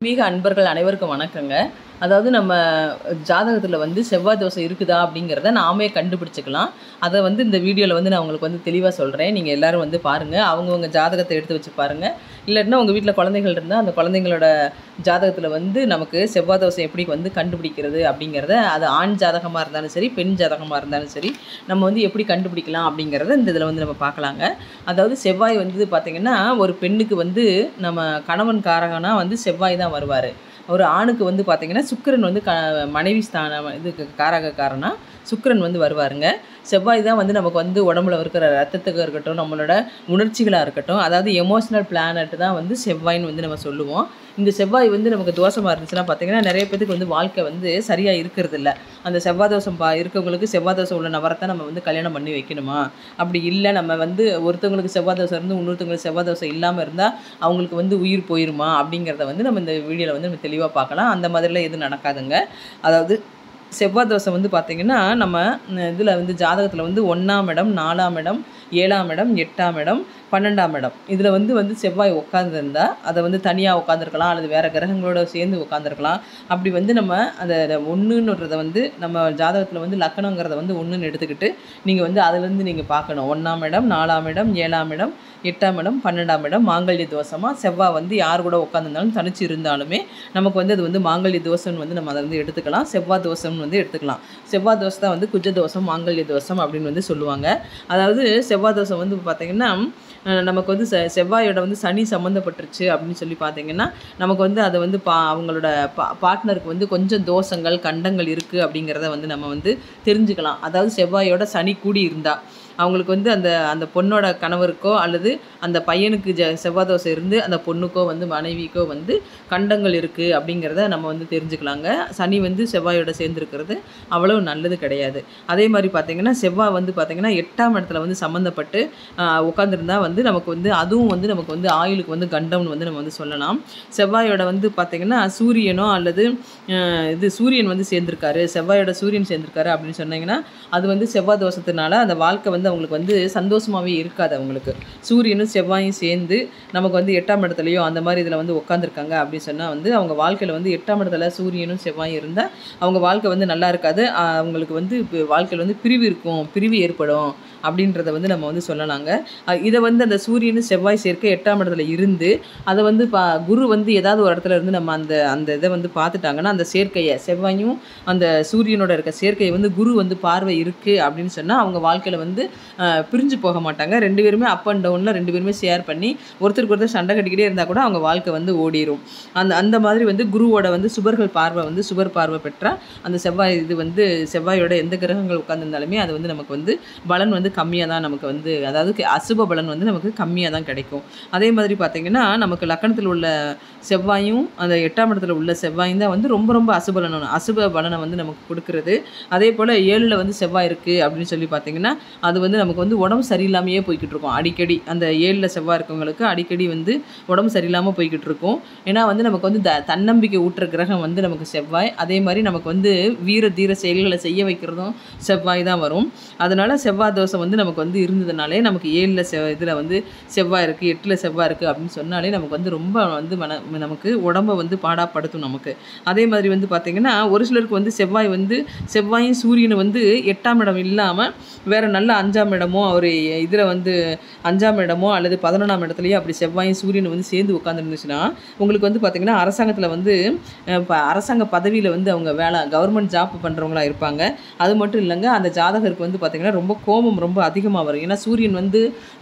ஆன்மீக அன்பர்கள் அனைவருக்கும் வணக்கங்க அதாவது நம்ம ஜாதகத்தில் வந்து செவ்வாய் தோசை இருக்குதா அப்படிங்கிறத நாமே கண்டுபிடிச்சிக்கலாம் அதை வந்து இந்த வீடியோவில் வந்து நான் உங்களுக்கு வந்து தெளிவாக சொல்கிறேன் நீங்கள் எல்லாரும் வந்து பாருங்கள் அவங்கவுங்க ஜாதகத்தை எடுத்து வச்சு பாருங்கள் இல்லாட்டினா உங்கள் வீட்டில் குழந்தைகள் இருந்தால் அந்த குழந்தைங்களோட ஜாதகத்தில் வந்து நமக்கு செவ்வாய் தோசை எப்படி வந்து கண்டுபிடிக்கிறது அப்படிங்கிறத அது ஆண் ஜாதகமாக இருந்தாலும் சரி பெண் ஜாதகமாக இருந்தாலும் சரி நம்ம வந்து எப்படி கண்டுபிடிக்கலாம் அப்படிங்கிறத இந்த இதில் வந்து நம்ம பார்க்கலாங்க அதாவது செவ்வாய் வந்து பார்த்திங்கன்னா ஒரு பெண்ணுக்கு வந்து நம்ம கணவன் காரகனா வந்து செவ்வாய் தான் வருவார் ஒரு ஆணுக்கு வந்து பார்த்திங்கன்னா சுக்கிரன் வந்து க மனைவி ஸ்தானம் இதுக்கு காரகக்காரனா சுக்கிரன் வந்து வருவாருங்க செவ்வாய் தான் வந்து நமக்கு வந்து உடம்புல இருக்கிற ரத்தத்துக்கு இருக்கட்டும் நம்மளோட உணர்ச்சிகளாக இருக்கட்டும் அதாவது எமோஷனல் பிளானட் தான் வந்து செவ்வாய்ன்னு வந்து நம்ம சொல்லுவோம் இந்த செவ்வாய் வந்து நமக்கு தோஷமாக இருந்துச்சுன்னா பார்த்திங்கன்னா நிறைய பேத்துக்கு வந்து வாழ்க்கை வந்து சரியாக இருக்கிறது இல்ல அந்த செவ்வாய் தோஷம் பா இருக்கவங்களுக்கு செவ்வாய் தோஷம் உள்ள நபரத்தை நம்ம வந்து கல்யாணம் பண்ணி வைக்கணுமா அப்படி இல்லை நம்ம வந்து ஒருத்தவங்களுக்கு செவ்வாய் தோஷம் இருந்து இன்னொருத்தவங்களுக்கு செவ்வாய் தோஷம் இல்லாமல் இருந்தால் அவங்களுக்கு வந்து உயிர் போயிருமா அப்படிங்கிறத வந்து நம்ம இந்த வீடியோவில் வந்து நம்ம தெளிவாக பார்க்கலாம் அந்த மாதிரிலாம் எதுவும் நடக்காதுங்க அதாவது செவ்வாய் தோசை வந்து பார்த்திங்கன்னா நம்ம இதில் வந்து ஜாதகத்தில் வந்து ஒன்றாம் இடம் நாலாம் இடம் ஏழாம் இடம் எட்டாம் இடம் பன்னெண்டாம் இடம் இதில் வந்து வந்து செவ்வாய் உட்காந்துருந்தா அதை வந்து தனியாக உட்காந்துருக்கலாம் அல்லது வேறு கிரகங்களோட சேர்ந்து உட்காந்துருக்கலாம் அப்படி வந்து நம்ம அந்த ஒன்றுன்றதை வந்து நம்ம ஜாதகத்தில் வந்து லக்கணங்கிறத வந்து ஒன்றுன்னு எடுத்துக்கிட்டு நீங்கள் வந்து அதுலேருந்து நீங்கள் பார்க்கணும் ஒன்றாம் இடம் நாலாம் இடம் ஏழாம் இடம் எட்டாம் இடம் பன்னெண்டாம் இடம் மாங்கல்ய தோஷமாக செவ்வாய் வந்து யார் கூட உட்காந்துருந்தாலும் தனிச்சு இருந்தாலுமே நமக்கு வந்து அது வந்து மாங்கல்ய தோஷம்னு வந்து நம்ம அதை வந்து எடுத்துக்கலாம் செவ்வாய் தோஷம்னு வந்து எடுத்துக்கலாம் செவ்வாய் தோசை தான் வந்து குஜ தோஷம் மாங்கல்ய தோஷம் அப்படின்னு வந்து சொல்லுவாங்க அதாவது செவ்வாய் தோசை வந்து பார்த்திங்கன்னா நமக்கு வந்து செ செவ்வாயோட வந்து சனி சம்மந்தப்பட்டுருச்சு அப்படின்னு சொல்லி பார்த்தீங்கன்னா நமக்கு வந்து அதை வந்து பா அவங்களோட பா பார்ட்னருக்கு வந்து கொஞ்சம் தோஷங்கள் கண்டங்கள் இருக்குது அப்படிங்கிறத வந்து நம்ம வந்து தெரிஞ்சுக்கலாம் அதாவது செவ்வாயோட சனி கூடி இருந்தால் அவங்களுக்கு வந்து அந்த அந்த பொண்ணோட கணவருக்கோ அல்லது அந்த பையனுக்கு ஜ செவ்வாய் தோசை இருந்து அந்த பொண்ணுக்கோ வந்து மனைவிக்கோ வந்து கண்டங்கள் இருக்குது அப்படிங்கிறத நம்ம வந்து தெரிஞ்சுக்கலாங்க சனி வந்து செவ்வாயோட சேர்ந்துருக்கிறது அவ்வளோ நல்லது கிடையாது அதே மாதிரி பார்த்திங்கன்னா செவ்வாய் வந்து பார்த்திங்கன்னா எட்டாம் இடத்துல வந்து சம்மந்தப்பட்டு உட்காந்துருந்தா வந்து நமக்கு வந்து அதுவும் வந்து நமக்கு வந்து ஆயுளுக்கு வந்து கண்டம்னு வந்து நம்ம வந்து சொல்லலாம் செவ்வாயோட வந்து பார்த்திங்கன்னா சூரியனோ அல்லது இது சூரியன் வந்து சேர்ந்துருக்காரு செவ்வாயோட சூரியன் சேர்ந்துருக்காரு அப்படின்னு சொன்னீங்கன்னா அது வந்து செவ்வாய் தோஷத்தினால அந்த வாழ்க்கை வந்து அவங்களுக்கு வந்து சந்தோஷமாகவே இருக்காது அவங்களுக்கு சூரியனும் செவ்வாயும் சேர்ந்து நமக்கு வந்து எட்டாம் இடத்துலையோ அந்த மாதிரி இதில் வந்து உட்காந்துருக்காங்க அப்படின்னு சொன்னால் வந்து அவங்க வாழ்க்கையில் வந்து எட்டாம் இடத்துல சூரியனும் செவ்வாயும் இருந்தால் அவங்க வாழ்க்கை வந்து நல்லா இருக்காது அவங்களுக்கு வந்து வாழ்க்கையில் வந்து பிரிவு இருக்கும் பிரிவு ஏற்படும் அப்படின்றத வந்து நம்ம வந்து சொல்லலாங்க இதை வந்து அந்த சூரியனும் செவ்வாய் சேர்க்கை எட்டாம் இடத்துல இருந்து அதை வந்து பா குரு வந்து ஏதாவது ஒரு இடத்துல இருந்து நம்ம அந்த அந்த இதை வந்து பார்த்துட்டாங்கன்னா அந்த சேர்க்கையை செவ்வாயும் அந்த சூரியனோட இருக்க சேர்க்கையை வந்து குரு வந்து பார்வை இருக்குது அப்படின்னு சொன்னால் அவங்க வாழ்க்கையில் வந்து பிரிஞ்சு போக மாட்டாங்க ரெண்டு பேருமே அப் அண்ட் டவுனில் ரெண்டு பேருமே ஷேர் பண்ணி ஒருத்தருக்கு ஒருத்தர் சண்டை கட்டிக்கிட்டே இருந்தால் கூட அவங்க வாழ்க்கை வந்து ஓடிடும் அந்த அந்த மாதிரி வந்து குருவோட வந்து சுபர்கள் பார்வை வந்து சுபர் பார்வை பெற்றால் அந்த செவ்வாய் இது வந்து செவ்வாயோட எந்த கிரகங்கள் உட்காந்துருந்தாலுமே அது வந்து நமக்கு வந்து பலன் வந்து கம்மியாக தான் நமக்கு வந்து அதாவது அசுப பலன் வந்து நமக்கு கம்மியாக தான் கிடைக்கும் அதே மாதிரி பார்த்திங்கன்னா நமக்கு லக்கணத்தில் உள்ள செவ்வாயும் அந்த எட்டாம் இடத்துல உள்ள செவ்வாயும் தான் வந்து ரொம்ப ரொம்ப அசுபலன அசுப பலனை வந்து நமக்கு கொடுக்குறது அதே போல் ஏழில் வந்து செவ்வாய் இருக்குது அப்படின்னு சொல்லி பார்த்திங்கன்னா அது வந்து நமக்கு வந்து உடம்பு சரியில்லாமையே போய்கிட்டு இருக்கும் அடிக்கடி அந்த ஏழில் செவ்வாய் இருக்கவங்களுக்கு அடிக்கடி வந்து உடம்பு சரியில்லாமல் போய்கிட்டு இருக்கும் ஏன்னா வந்து நமக்கு வந்து த தன்னம்பிக்கை ஊட்டுற கிரகம் வந்து நமக்கு செவ்வாய் அதே மாதிரி நமக்கு வந்து வீர தீர செயல்களை செய்ய வைக்கிறதும் செவ்வாய் தான் வரும் அதனால் செவ்வாய் தோசை வந்து நமக்கு வந்து இருந்ததுனாலே நமக்கு ஏழில் செவ் இதில் வந்து செவ்வாய் இருக்குது எட்டில் செவ்வாய் இருக்குது அப்படின்னு சொன்னாலே நமக்கு வந்து ரொம்ப வந்து மன நமக்கு உடம்பை வந்து பாடாப்படுத்தும் நமக்கு அதே மாதிரி வந்து பார்த்திங்கன்னா ஒரு சிலருக்கு வந்து செவ்வாய் வந்து செவ்வாயும் சூரியனும் வந்து எட்டாம் இடம் இல்லாமல் வேறு நல்ல அஞ்சாம் இடமோ ஒரு இதில் வந்து அஞ்சாம் இடமோ அல்லது பதினொன்றாம் இடத்துலையோ அப்படி செவ்வாயும் சூரியன் வந்து சேர்ந்து உட்காந்துருந்துச்சுன்னா உங்களுக்கு வந்து பார்த்திங்கன்னா அரசாங்கத்தில் வந்து இப்போ அரசாங்க பதவியில் வந்து அவங்க வேலை கவர்மெண்ட் ஜாப் பண்ணுறவங்களா இருப்பாங்க அது மட்டும் இல்லைங்க அந்த ஜாதகருக்கு வந்து பார்த்திங்கன்னா ரொம்ப கோபம் ரொம்ப அதிகமாக வரும் ஏன்னா சூரியன் வந்து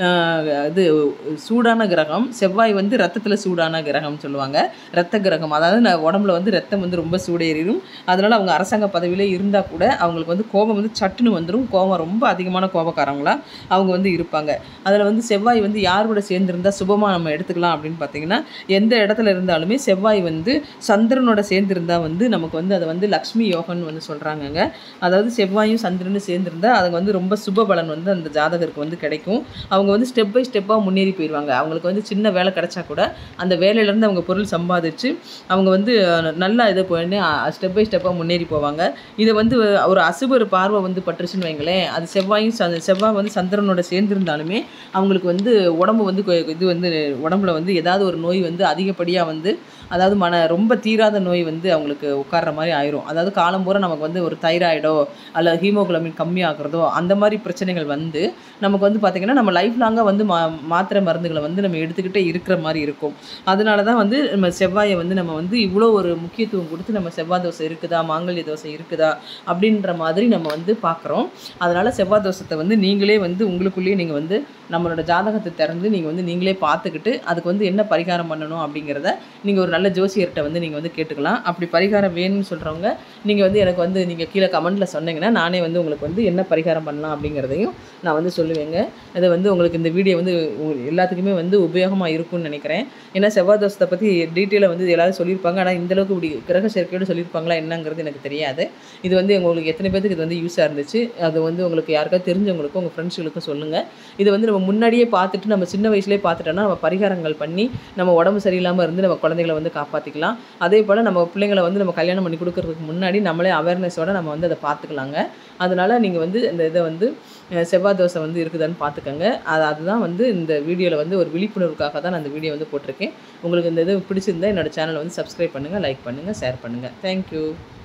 இது சூடான கிரகம் செவ்வாய் வந்து ரத்தத்தில் சூடான கிரகம்னு சொல்லுவாங்க ரத்த கிரகம் அதாவது உடம்புல வந்து ரத்தம் வந்து ரொம்ப சூடேறிடும் அதனால் அவங்க அரசாங்க பதவியில் இருந்தால் கூட அவங்களுக்கு வந்து கோபம் வந்து சட்டுன்னு வந்துடும் கோபம் ரொம்ப அதிகமான கோபக்காரங்களா அவங்க வந்து இருப்பாங்க அதில் வந்து செவ்வாய் வந்து யார் கூட சேர்ந்துருந்தால் சுபமாக நம்ம எடுத்துக்கலாம் அப்படின்னு பார்த்தீங்கன்னா எந்த இடத்துல இருந்தாலுமே செவ்வாய் வந்து சந்திரனோட சேர்ந்துருந்தால் வந்து நமக்கு வந்து அதை வந்து லக்ஷ்மி யோகம்னு வந்து சொல்கிறாங்கங்க அதாவது செவ்வாயும் சந்திரனும் சேர்ந்துருந்தால் அது வந்து ரொம்ப சுப பலன் வந்து அந்த ஜாதகருக்கு வந்து கிடைக்கும் அவங்க வந்து ஸ்டெப் பை ஸ்டெப்பாக முன்னேறி போயிடுவாங்க அவங்களுக்கு வந்து சின்ன வேலை கிடைச்சா கூட அந்த வேலையிலேருந்து அவங்க பொருள் சம்பாதிச்சு அவங்க வந்து நல்லா இதை பண்ணி ஸ்டெப் பை ஸ்டெப்பாக முன்னேறி போவாங்க இதை வந்து ஒரு அசுபர் பார்வை வந்து பட்டுருச்சுன்னு வைங்களேன் அது செவ்வாயும் ச செவ்வாய் வந்து சந்திரனோட சேர்ந்துருந்தாலுமே அவங்களுக்கு வந்து உடம்பு வந்து கொ- இது வந்து உடம்புல வந்து ஏதாவது ஒரு நோய் வந்து அதிகப்படியாக வந்து அதாவது மன ரொம்ப தீராத நோய் வந்து அவங்களுக்கு உட்கார்ற மாதிரி ஆயிரும் அதாவது காலம்பூரா நமக்கு வந்து ஒரு தைராய்டோ அல்லது ஹீமோகுளோபின் கம்மியாகிறதோ அந்த மாதிரி பிரச்சனைகள் வந்து நமக்கு வந்து பார்த்திங்கன்னா நம்ம லைஃப் லாங்காக வந்து மா மாத்திரை மருந்துகளை வந்து நம்ம எடுத்துக்கிட்டே இருக்கிற மாதிரி இருக்கும் அதனால தான் வந்து நம்ம செவ்வாயை வந்து நம்ம வந்து இவ்வளோ ஒரு முக்கியத்துவம் கொடுத்து நம்ம செவ்வாய் தோசை இருக்குதா மாங்கல்ய தோசை இருக்குதா அப்படின்ற மாதிரி நம்ம வந்து பார்க்குறோம் அதனால் செவ்வாய் தோசத்தை வந்து நீங்களே வந்து உங்களுக்குள்ளேயே நீங்கள் வந்து நம்மளோட ஜாதகத்தை திறந்து நீங்கள் வந்து நீங்களே பார்த்துக்கிட்டு அதுக்கு வந்து என்ன பரிகாரம் பண்ணணும் அப்படிங்கிறத நீங்கள் ஒரு நல்ல ஜோசியர்கிட்ட வந்து நீங்கள் வந்து கேட்டுக்கலாம் அப்படி பரிகாரம் வேணும்னு சொல்கிறவங்க நீங்கள் வந்து எனக்கு வந்து நீங்கள் கீழே கமெண்ட்டில் சொன்னீங்கன்னா நானே வந்து உங்களுக்கு வந்து என்ன பரிகாரம் பண்ணலாம் அப்படிங்கிறதையும் நான் வந்து சொல்லுவேங்க அதை வந்து உங்களுக்கு இந்த வீடியோ வந்து உங்க- எல்லாத்துக்குமே வந்து உபயோகமாக இருக்கும்னு நினைக்கிறேன் ஏன்னா செவ்வாய் தோஷத்தை பற்றி டீட்டெயிலாக வந்து எல்லாரும் சொல்லியிருப்பாங்க ஆனால் இந்தளவுக்கு இப்படி கிரக சேர்க்கையோடு சொல்லியிருப்பாங்களா என்னங்கிறது எனக்கு தெரியாது இது வந்து உங்களுக்கு எத்தனை பேருக்கு இது வந்து யூஸாக இருந்துச்சு அது வந்து உங்களுக்கு யாருக்காவது தெரிஞ்சவங்களுக்கும் உங்கள் ஃப்ரெண்ட்ஸுகளுக்கும் சொல்லுங்கள் இது வந்து நம்ம முன்னாடியே பார்த்துட்டு நம்ம சின்ன வயசுலேயே பார்த்துட்டோம்னா நம்ம பரிகாரங்கள் பண்ணி நம்ம உடம்பு சரியில்லாமல் இருந்து நம்ம குழந்தைகளை வந்து காப்பாற்றிக்கலாம் அதே போல் நம்ம பிள்ளைங்களை வந்து நம்ம கல்யாணம் பண்ணி கொடுக்கறதுக்கு முன்னாடி நம்மளே அவேர்னஸோட நம்ம வந்து அதை பார்த்துக்கலாங்க அதனால் நீங்கள் வந்து இந்த இதை வந்து அஹ், செவ்வாய் தோசை வந்து இருக்குதான்னு பார்த்துக்கோங்க அது அதுதான் வந்து இந்த வீடியோவில் வந்து ஒரு விழிப்புணர்வுக்காக தான் நான் இந்த வீடியோ வந்து போட்டிருக்கேன் உங்களுக்கு இந்த இது பிடிச்சிருந்தா என்னோட சேனலை வந்து சப்ஸ்கிரைப் பண்ணுங்கள் லைக் பண்ணுங்கள் ஷேர் பண்ணுங்கள் தேங்க்யூ